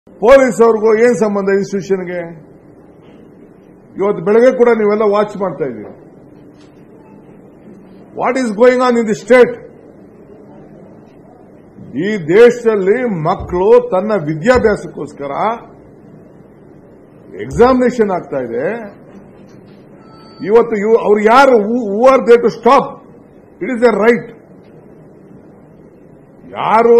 police ಅವ್ರಿಗೂ ಏನ್ ಸಂಬಂಧ ಇನ್ಸ್ಟಿಟ್ಯೂಷನ್ಗೆ ಇವತ್ತು ಬೆಳಗ್ಗೆ ಕೂಡ ನೀವೆಲ್ಲ ವಾಚ್ ಮಾಡ್ತಾ ಇದ್ದೀರಿ what is going on in the state ಈ ದೇಶದಲ್ಲಿ ಮಕ್ಕಳು ತನ್ನ ವಿದ್ಯಾಭ್ಯಾಸಕ್ಕೋಸ್ಕರ ಎಕ್ಸಾಮಿನೇಷನ್ ಆಗ್ತಾ ಇದೆ ಇವತ್ತು ಇವ್- ಅವ್ರು ಯಾರು who are they to stop it is a right ಯಾರು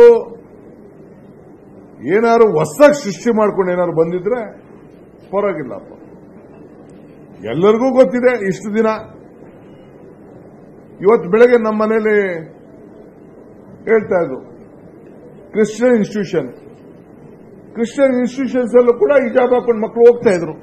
ಏನಾದ್ರು ಹೊಸದಾಗಿ ಸೃಷ್ಟಿ ಮಾಡ್ಕೊಂಡು ಏನಾದ್ರು ಬಂದಿದ್ರೆ ಪರವಾಗಿಲ್ಲಪ್ಪ ಎಲ್ಲರಿಗೂ ಗೊತ್ತಿದೆ ಇಷ್ಟು ದಿನ ಇವತ್ತು ಬೆಳಗ್ಗೆ ನಮ್ಮ ಮನೇಲಿ ಹೇಳ್ತಾ ಇದ್ರು ಕ್ರಿಶ್ಚಿಯನ್ ಇನ್ಸ್ಟಿಟ್ಯೂಷನ್ ಕ್ರಿಶ್ಚಿಯನ್ ಇನ್ಸ್ಟಿಟ್ಯೂಷನ್ಸ್ ಅಲ್ಲೂ ಕೂಡ ಹಿಜಾಬ್ ಹಾಕೊಂಡು ಮಕ್ಕಳು ಹೋಗ್ತಾ ಇದ್ರು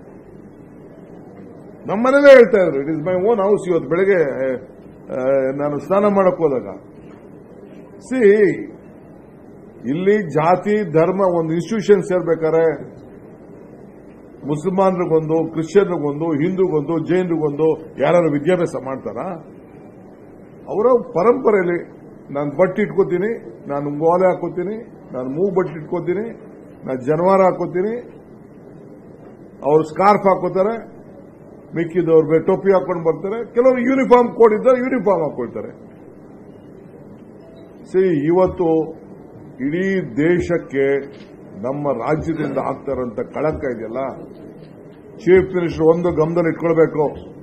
ನಮ್ಮ ಮನೇಲೇ ಹೇಳ್ತಾ ಇದ್ರು it is my own house ಇವತ್ತು ಬೆಳಗ್ಗೆ ಆ, ನಾನು ಸ್ನಾನ ಮಾಡಕ್ ಹೋದಾಗ ಸಿ ಇಲ್ಲಿ ಜಾತಿ ಧರ್ಮ ಒಂದು ಇನ್ಸ್ಟಿಟ್ಯೂಷನ್ ಸೇರ್ಬೇಕಾದ್ರೆ ಮುಸಲ್ಮಾನರಿಗೊಂದು ಕ್ರಿಶ್ಚಿಯನ್ರಿಗೊಂದು ಹಿಂದೂಗೊಂದು ಜೈನರಿಗೊಂದು ಯಾರು ವಿದ್ಯಾಭ್ಯಾಸ ಮಾಡ್ತಾರಾ ಅವರ ಪರಂಪರೆಯಲ್ಲಿ ನಾನು ಬಟ್ಟೆ ಇಟ್ಕೋತೀನಿ ನಾನು ಗೋಲೆ ಹಾಕೋತೀನಿ ನಾನು ಮೂಗು ಬಟ್ಟೆ ಇಟ್ಕೋತೀನಿ ನಾನು ಜನವಾರ ಹಾಕೋತೀನಿ ಅವರು ಸ್ಕಾರ್ಫ್ ಹಾಕೋತಾರೆ ಮಿಕ್ಕಿದವ್ರು ಬೆ- ಟೋಪಿ ಹಾಕೊಂಡು ಬರ್ತಾರೆ ಕೆಲವರು ಯೂನಿಫಾರ್ಮ್ ಕೋಡ್ ಇದ್ದಾರೆ ಯೂನಿಫಾರ್ಮ್ ಹಾಕೊಳ್ತಾರೆ ಸಿ ಇವತ್ತು ಇಡೀ ದೇಶಕ್ಕೆ ನಮ್ಮ ರಾಜ್ಯದಿಂದ ಆಗ್ತಾರಂತ ಕಳಂಕ ಇದೆಯಲ್ಲ ಚೀಫ್ ಮಿನಿಸ್ಟರ್ ಒಂದು ಗಮನದಲ್ಲಿ ಇಟ್ಕೊಳ್ಬೇಕು